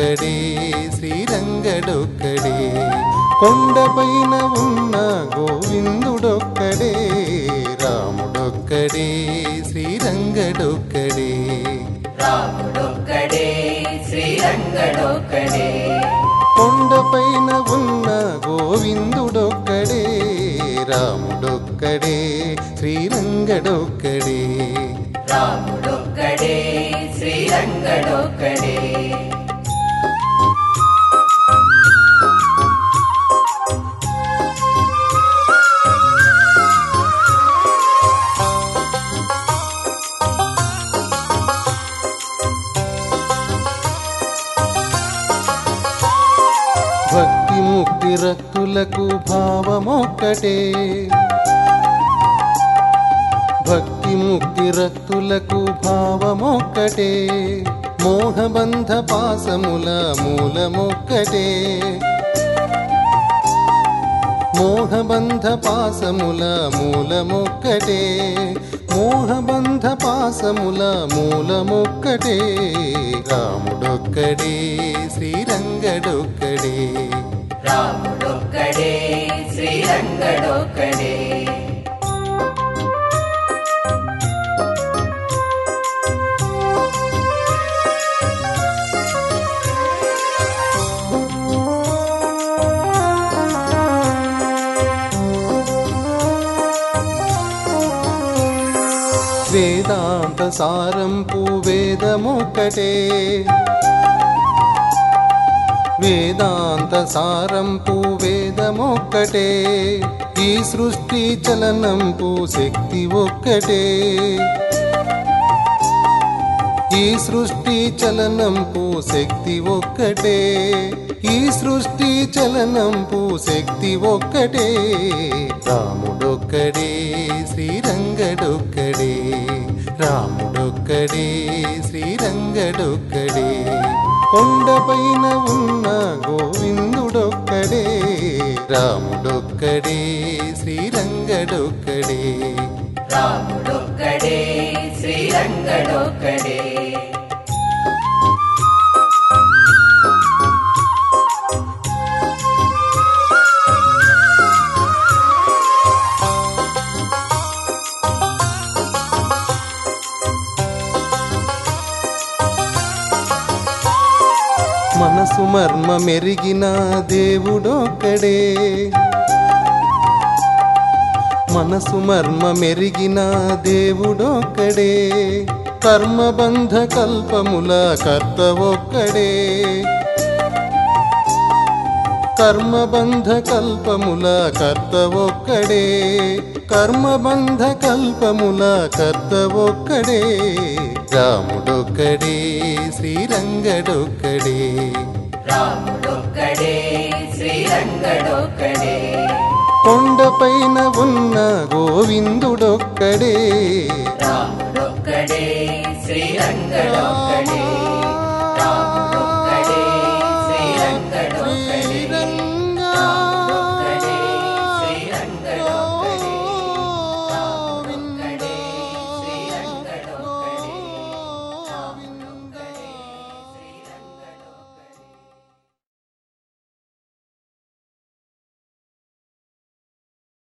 రాముడొక్కడే శ్రీరంగడొక్కడే కొండపైన ఉన్న గోవిందుడొక్కడే రాముడొక్కడే శ్రీరంగడొక్కడే రాముడొక్కడే శ్రీరంగడొక్కడే కొండపైన ఉన్న గోవిందుడొక్కడే రాముడొక్కడే శ్రీరంగడొక్కడే రాముడొక్కడే శ్రీరంగడొక్కడే భక్తి ముక్తి రక్తులకు భావమొక్కటే భక్తి ముక్తి రక్తులకు భావమొక్కటే మోహబంధ పాసముల మూలమొక్కటే మోహబంధ పాసముల మూలమొక్కటే మోహబంధ పాసముల మూలమొక్కటే రాముడొక్కడే శ్రీరంగడొక్కడే రాముడొక్కడే శ్రీరంగడొక్కడే వేదాంత సారంపు వేదమొక్కటే వేదాంత సారంపు వేదమొక్కటే ఈ సృష్టి చలనంపు శక్తి ఒక్కటే ఈ సృష్టి చలనంపు శక్తి ఒక్కటే ఈ సృష్టి చలనంపు శక్తి ఒక్కటే రాముడొక్కడే శ్రీరంగడొక్కడే రాముడొక్కడే శ్రీరంగడొక్కడే కొండపైన ఉన్న గోవిందుడొక్కడే రాముడొక్కడే శ్రీరంగడొక్కడే రాముడొక్కడే శ్రీరంగడొక్కడే మనసు మర్మ మెరిగిన దేవుడొక్కడే మనసు మర్మ మెరిగిన దేవుడొక్కడే కర్మబంధ కల్పముల కర్త ఒక్కడే కర్మబంధ కల్పముల కర్త ఒక్కడే కర్మబంధ కల్పముల కర్త ఒక్కడే రాముడొక్కడే శ్రీరంగడొక్కడే రాముడొక్కడే శ్రీరంగడొక్కడే కొండపైన ఉన్న గోవిందుడొక్కడే రాముడొక్కడే శ్రీరంగడొక్కడే